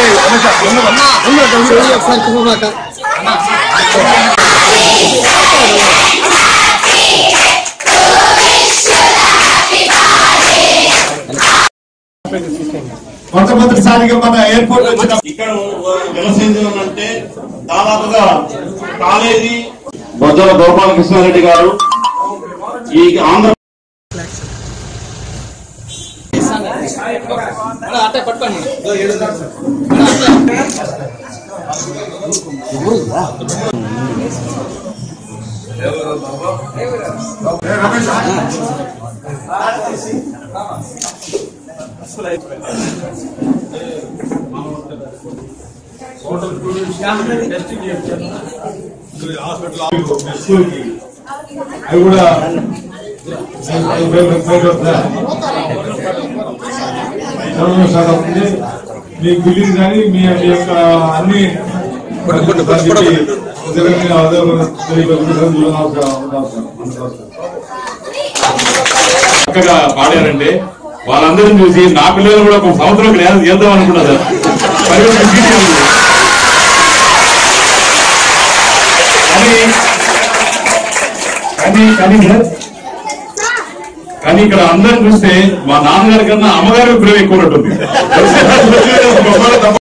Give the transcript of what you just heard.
ఒకసారి చూడమాక మొట్టమొదటిసారిగా మన ఎయిర్పోర్ట్ వచ్చిన ఇక్కడ జనసేంద్రం అంటే దాదాపుగా కాలేజీ బొజ్జల గోపాలకృష్ణారెడ్డి గారు ఈ ఆంధ్ర స్కూల్కి అవి కూడా చదవడం సగం ఉంది మీ బిల్డింగ్ కానీ మీ మీ యొక్క అన్ని జగన్ అదే చక్కగా పాడారండి వాళ్ళందరిని చూసి నా పిల్లలు కూడా ఒక సంవత్సరం ఇక్కడ ఏం చేద్దాం అనుకున్నారు మరి ఒక సీట్ ఉంది. కానీ కానీ కానీ కానీ ఇక్కడ అందరిని చూస్తే మా నాన్నగారి కన్నా అమ్మగారి ప్రేమ ఎక్కువ ఉన్నట్టుంది